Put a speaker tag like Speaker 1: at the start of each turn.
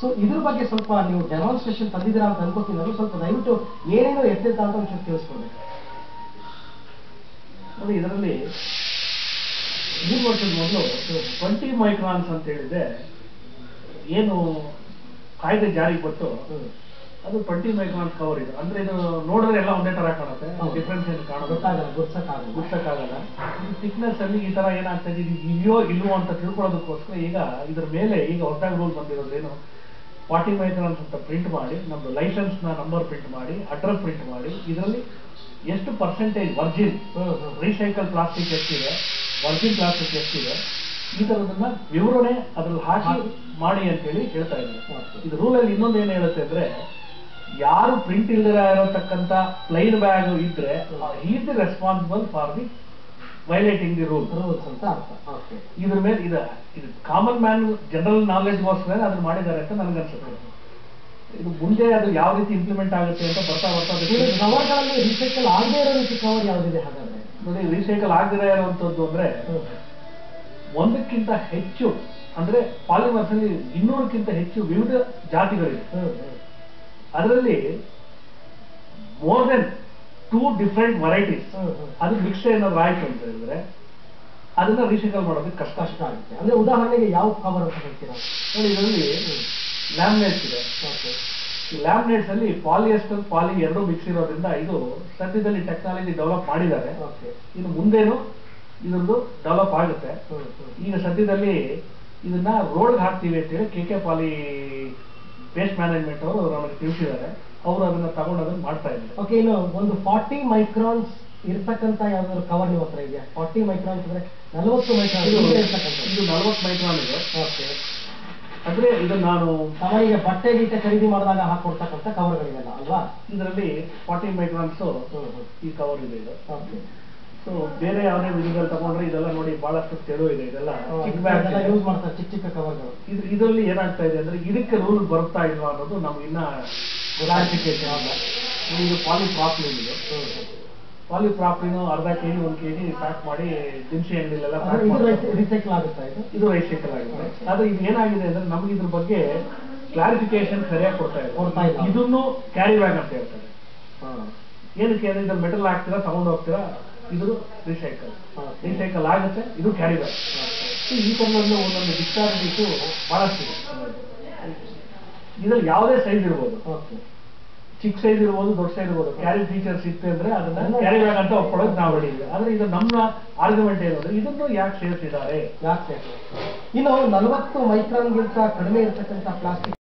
Speaker 1: So ಇದ್ರ ಬಗ್ಗೆ ಸ್ವಲ್ಪ ನೀವು ಡೆಮಾನ್ಸ್ಟ್ರೇಷನ್ ತಂದಿದ್ದೀರಾ ಅಂತ ಅನ್ಕೋತೀನಿ ನಾನು ಸ್ವಲ್ಪ ದಯವಿಟ್ಟು ಏನೇನೋ ಎತ್ತಿದ್ದ ಅಂತ ಒಂಚೂರು ತಿಳಿಸ್ಕೊಡ್ಬೇಕು
Speaker 2: ನೋಡಿ ಇದರಲ್ಲಿ ಮೂರು ವರ್ಷದ ಮೊದಲು ಟ್ವೆಂಟಿ ಮೈಕ್ರಾನ್ಸ್ ಅಂತ ಹೇಳಿದ್ರೆ ಏನು ಕಾಯ್ದೆ ಜಾರಿಗೆ ಬಂತು
Speaker 1: ಹ್ಮ್.
Speaker 2: ಅದು ಟ್ವೆಂಟಿ ಮೈಕ್ರಾನ್ಸ್ ಕವರ್ ಇದು ಅಂದ್ರೆ ಇದು ನೋಡಿದ್ರೆ ಎಲ್ಲ ಒಂದೇ ತರ ಕಾಣುತ್ತೆ
Speaker 1: ಹೌದು.
Speaker 2: ಡಿಫ್ರೆನ್ಸ್ ಏನು ಕಾಣೋದು
Speaker 1: ಗೊತ್ತಾಗಲ್ಲ ಗುರ್ಸಕ್ಕಾಗಲ್ಲ
Speaker 2: ಗುರ್ಸಕ್ಕಾಗಲ್ಲ ಇದು ಥಿಕ್ನೆಸ್ ಅಲ್ಲಿ ಈ ತರ ಏನಾಗ್ತಾ ಇದೆ ಇದು ಇದೆಯೋ ಇಲ್ವೋ ಅಂತ ತಿಳ್ಕೊಳ್ಳೋದಕ್ಕೋಸ್ಕರ ಈಗ ಇದ್ರ ಮೇಲೆ ಈಗ ಹೊಸದಾಗಿ ರೂಲ್ ಬಂದಿರೋದು ಏನು ಫಾರ್ಟಿ ಮೈಕ್ರಾನ್ಸ್ ಅಂತ ಪ್ರಿಂಟ್ ಮಾಡಿ ನಮ್ದು ಲೈಸೆನ್ಸ್ ನ ನಂಬರ್ ಪ್ರಿಂಟ್ ಮಾಡಿ ಅಡ್ರೆಸ್ ಪ್ರಿಂಟ್ ಮಾಡಿ ಇದರಲ್ಲಿ ಎಷ್ಟು percentage virgin
Speaker 1: hmm hmm
Speaker 2: recycle plastic ಎಷ್ಟಿದೆ ವರ್ಜಿನ್ ಪ್ಲಾಸ್ಟಿಕ್ ಎಷ್ಟಿದೆ ಈ ತರದನ್ನ ವಿವರಣೆ ಅದ್ರಲ್ಲಿ ಹಾಕಿ ಮಾಡಿ ಅಂತೇಳಿ ಹೇಳ್ತಾ ಇದ್ದಾರೆ
Speaker 1: Okay.
Speaker 2: ಇದು ರೂಲಲ್ಲಿ ಇನ್ನೊಂದು ಏನು ಹೇಳುತ್ತೆ ಅಂದ್ರೆ ಯಾರು ಪ್ರಿಂಟ್ ಇಲ್ದಿರ ಇರತಕ್ಕಂತ ಪ್ಲೈನ್ ಬ್ಯಾಗ್ ಇದ್ರೆ is the responsible for the violating the rule
Speaker 1: rules ಅಂತ ಅರ್ಥ ಓಕೆ
Speaker 2: ಇದ್ರ ಮೇಲೆ ಇದು ಇದು ಕಾಮನ್ ಮ್ಯಾನ್ ಜನರಲ್ ನಾಲೆಡ್ಜ್ಗೋಸ್ಕರ ಅದನ್ನ ಮಾಡಿದ್ದಾರೆ ಅಂತ ನನಗನ್ಸುತ್ತೆ ಇದು ಮುಂದೆ ಅದು ಯಾವ ರೀತಿ ಇಂಪ್ಲಿಮೆಂಟ್ ಆಗುತ್ತೆ ಅಂತ ಬರ್ತಾ ಬರ್ತಾ
Speaker 1: ಈಗ
Speaker 2: ಅದಕ್ಕೆ
Speaker 1: ಕವರ್ಗಳಲ್ಲಿ ರೀಸೈಕಲ್ ಆಗದೇ ಇರೋ ರೀತಿ ಕವರ್ ಯಾವ್ದಿದೆ ಹಾಗಾದ್ರೆ
Speaker 2: ನೋಡಿ ರೀಸೈಕಲ್ ಆಗದಿರ ಇರುವಂತದ್ದು ಅಂದ್ರೆ
Speaker 1: ಹ್ಮ್.
Speaker 2: ಒಂದಕ್ಕಿಂತ ಹೆಚ್ಚು ಅಂದ್ರೆ ಪಾಲಿಮರ್ಸ್ ಅಲ್ಲಿ ಇನ್ನೂರಕ್ಕಿಂತ ಹೆಚ್ಚು ವಿವಿಧ ಜಾತಿಗಳಿವೆ
Speaker 1: ಹ್ಮ್ ಹ್ಮ್
Speaker 2: ಅದರಲ್ಲಿ more than two different varieties
Speaker 1: hmm hmm
Speaker 2: ಅದು ಮಿಕ್ಸ್ ಏನಾದ್ರು ಆಯ್ತು ಅಂತ ಹೇಳಿದ್ರೆ ಅದನ್ನ ರೀಸೈಕಲ್ ಮಾಡೋದಕ್ಕೆ ಕಷ್ಟ
Speaker 1: ಕಷ್ಟ ಆಗುತ್ತೆ ಅಂದ್ರೆ ಉದಾಹರಣೆಗೆ ಯಾವ ಕವರ್ ಅಂತ ಹೇಳ್ತೀರಾ
Speaker 2: ನೋಡಿ ಇದರಲ್ಲಿ ಲ್ಯಾಮಿನೇಟ್ಸ್ ಇದೆ
Speaker 1: ಓಕೆ
Speaker 2: ಈ ಲ್ಯಾಮಿನೇಟ್ಸ್ ಅಲ್ಲಿ ಪಾಲಿಯಸ್ಟರ್ ಪಾಲಿ ಎರಡು ಮಿಕ್ಸ್ ಇರೋದ್ರಿಂದ ಇದು ಸದ್ಯದಲ್ಲಿ ಟೆಕ್ನಾಲಜಿ ಡೆವಲಪ್ ಮಾಡಿದ್ದಾರೆ
Speaker 1: ಓಕೆ
Speaker 2: ಇನ್ನು ಮುಂದೇನು ಇದೊಂದು ಡೆವಲಪ್ ಆಗುತ್ತೆ
Speaker 1: ಹ್ಮ್ ಹ್ಮ್
Speaker 2: ಈಗ ಸದ್ಯದಲ್ಲಿ ಇದನ್ನ ರೋಡ್ಗೆ ಹಾಕ್ತೀವಿ ಅಂತೇಳಿ K K poly waste management ಅವರು ನಮಗೆ ತಿಳಿಸಿದ್ದಾರೆ ಅವರು ಅದನ್ನ ತಗೊಂಡು ಅದನ್ನ ಮಾಡ್ತಾ ಇದ್ದಾರೆ
Speaker 1: ಓಕೆ ಇನ್ನು ಒಂದು ಫಾರ್ಟಿ ಮೈಕ್ರಾನ್ಸ್ ಇರ್ತಕ್ಕಂತ ಯಾವ್ದಾದ್ರು ಕವರ್ ನಿಮ್ಮ ಹತ್ರ ಇದೆಯಾ ಫಾರ್ಟಿ ಮೈಕ್ರಾನ್ಸ್ ಅಂದ್ರೆ ನಲವತ್ತು ಮೈಕ್ರಾನ್
Speaker 2: ಇದು
Speaker 1: ಇರ್ತಕ್ಕಂಥ
Speaker 2: ಇದು ನಲವತ್ತು ಮೈಕ್ರಾನ್ ಇದೆ
Speaker 1: ಓಕೆ
Speaker 2: ಅಂದ್ರೆ ಇದು ನಾನು
Speaker 1: ಸಾಮಾನ್ಯ ಬಟ್ಟೆ ಗೀಟೆ ಖರೀದಿ ಮಾಡಿದಾಗ ಹಾಕೊಡ್ತಕ್ಕಂಥ ಕವರ್ಗಳಿವೆಲ್ಲ ಅಲ್ವಾ
Speaker 2: ಇದರಲ್ಲಿ ಫಾರ್ಟಿ ಮೈಕ್ರಾನ್ಸ್
Speaker 1: ಹ್ಮ್ ಹ್ಮ್
Speaker 2: ಈ ಕವರ್ ಇದೆ ಇದು
Speaker 1: ಓಕೆ
Speaker 2: ಸೊ ಬೇರೆ ಯಾವುದೇ ವಿಧದಲ್ಲಿ ತಗೊಂಡ್ರೆ ಇದೆಲ್ಲ ನೋಡಿ ಬಹಳಷ್ಟು ತೆಳು ಇದೆ ಇದೆಲ್ಲ ಚಿಕ್ಕ ಬ್ಯಾಗ್
Speaker 1: ಯೂಸ್ ಮಾಡ್ತಾರೆ ಚಿಕ್ಕ ಚಿಕ್ಕ ಕವರ್ಗಳು
Speaker 2: ಇದು ಇದರಲ್ಲಿ ಏನಾಗ್ತಾ ಇದೆ ಅಂದ್ರೆ ಇದಕ್ಕೆ ರೂಲ್ ಬರ್ತಾ ಇಲ್ವಾ ಅನ್ನೋದು ನಮ್ಗೆ ಇನ್ನ ಕ್ಲಾರಿಫಿಕೇಶನ್ ಇಲ್ಲ ಇದು ಪಾಲಿ ಪ್ರಾಪ್ಲಿನ್ ಇದು ಪಾಲಿ ಪ್ರಾಪ್ಲಿನ್ ಅರ್ಧ ಕೆಜಿ ಒಂದು ಕೆಜಿ ಪ್ಯಾಕ್ ಮಾಡಿ ದಿನಸಿ ಅಂಗಡಿಲೆಲ್ಲ ಪ್ಯಾಕ್ ಮಾಡಿ
Speaker 1: ರಿಸೈಕಲ್ ಆಗುತ್ತಾ ಇದು
Speaker 2: ಇದು ರೈಸೈಕಲ್ ಆಗಿದೆ ಆದ್ರೆ ಇದು ಏನಾಗಿದೆ ಅಂದ್ರೆ ನಮ್ಗೆ ಇದ್ರ ಬಗ್ಗೆ ಕ್ಲಾರಿಫಿಕೇಶನ್ ಸರಿಯಾಗಿ ಕೊಡ್ತಾ
Speaker 1: ಕೊಡ್ತಾ
Speaker 2: ಇಲ್ಲ
Speaker 1: ಇಲ್ಲ.
Speaker 2: ಇದನ್ನು ಕ್ಯಾರಿ ಬ್ಯಾಗ್ ಅಂತ ಹೇಳ್ತಾರೆ
Speaker 1: ಹಾಂ
Speaker 2: ಏನಕ್ಕೆ ಅಂದ್ರೆ ಇದ್ರಲ್ಲಿ ಮೆಟಲ್ ಹಾಕ್ತೀರಾ ತಗೊಂಡು ಹೋಗ್ತೀರಾ ಇದು ರಿಸೈಕಲ್ ರಿಸೈಕಲ್ ಆಗುತ್ತೆ ಇದು ಕ್ಯಾರಿ ಬ್ಯಾಗ್ ಈ ತರದಲ್ಲಿ ಒಂದೊಂದು ಡಿಸ್ಚಾರ್ಜ್ ಬಹಳಷ್ಟಿದೆ ಇದ್ರಲ್ಲಿ ಯಾವುದೇ ಸೈಜ್ ಇರ್ಬೋದು
Speaker 1: ಓಕೆ
Speaker 2: ಚಿಕ್ಕ ಸೈಜ್ ಇರ್ಬೋದು ದೊಡ್ಡ ಸೈಜ್ ಇರ್ಬೋದು ಕ್ಯಾರಿ ಫೀಚರ್ಸ್ ಇತ್ತು ಅಂದ್ರೆ ಅದನ್ನ ಕ್ಯಾರಿ ಬ್ಯಾಗ್ ಅಂತ ಒಪ್ಕೊಳ್ಳೋದು ನಾವು ಹೇಳಿದ್ವಿ ಆದ್ರೆ ಇದು ನಮ್ಮ ಆರ್ಗ್ಯುಮೆಂಟ್ ಏನು ಅಂದ್ರೆ ಇದನ್ನು ಯಾಕೆ ಸೇರಿಸಿದ್ದಾರೆ
Speaker 1: ಯಾಕೆ ಇನ್ನು ನಲವತ್ತು ಮೈಕ್ರಾನ್ಗಿಂತ ಕಡಿಮೆ ಇರತಕ್ಕಂಥ ಪ್ಲಾಸ್ಟಿಕ್